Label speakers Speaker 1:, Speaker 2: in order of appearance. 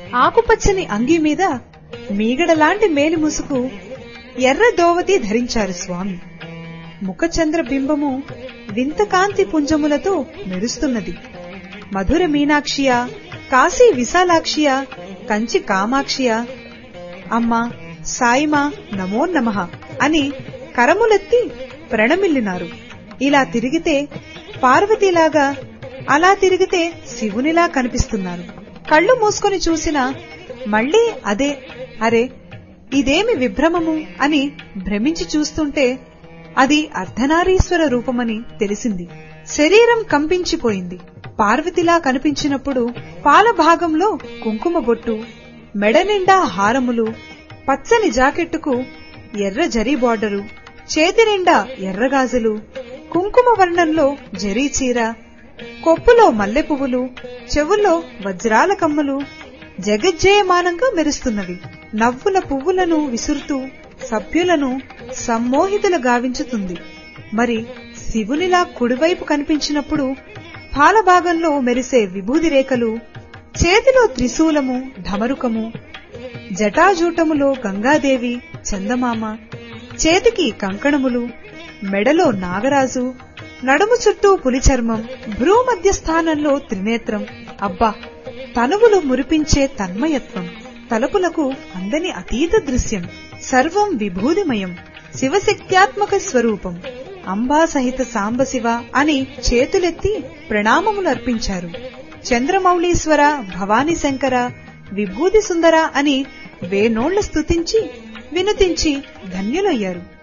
Speaker 1: ఆకుపచ్చని అంగీ మీద మీగడలాంటి మేలి ముసుగు ఎర్ర దోవతి ధరించారు స్వామి ముఖచంద్ర బింబము వింత కాంతి పుంజములతో మెరుస్తున్నది మధుర మీనాక్షియా కాశీ విశాలాక్షియా కంచి కామాక్షియా అమ్మా సాయిమా నమో నమః అని కరములెత్తి ప్రణమిల్లినారు ఇలా తిరిగితే పార్వతీలాగా అలా తిరిగితే శివునిలా కనిపిస్తున్నారు కళ్ళు మూసుకొని చూసినా మళ్ళీ అదే అరే ఇదేమి విభ్రమము అని భ్రమించి చూస్తుంటే అది అర్ధనారీశ్వర రూపమని తెలిసింది శరీరం కంపించిపోయింది పార్వతిలా కనిపించినప్పుడు పాల భాగంలో కుంకుమ బొట్టు మెడ నిండా హారములు పచ్చని జాకెట్టుకు ఎర్ర జరీ బార్డరు చేతి నిండా ఎర్రగాజులు కుంకుమ వర్ణంలో జరీ చీర కొప్పులో మల్లె పువ్వులు చెవుల్లో వజ్రాల కమ్మలు జగజ్జయమానంగా మెరుస్తున్నవి నవ్వుల పువ్వులను విసురుతూ సభ్యులను సమ్మోహితులు గావించుతుంది మరి శివునిలా కుడివైపు కనిపించినప్పుడు పాలభాగంలో మెరిసే విభూది రేఖలు చేతిలో త్రిశూలము ఢమరుకము జటాజూటములో గంగాదేవి చందమామ చేతికి కంకణములు మెడలో నాగరాజు నడుము చుట్టూ పులిచర్మం భ్రూ మధ్య స్థానంలో త్రినేత్రం అబ్బా తనువులు మురిపించే తన్మయత్వం తలపులకు అందని అతీత దృశ్యం సర్వం విభూదిమయం శివశక్త్యాత్మక స్వరూపం అంబా సహిత సాంబశివ అని చేతులెత్తి ప్రణామములు అర్పించారు చంద్రమౌళీశ్వర భవానీ శంకర విభూది సుందర అని వేనోళ్లు స్తుతించి వినుతించి ధన్యులయ్యారు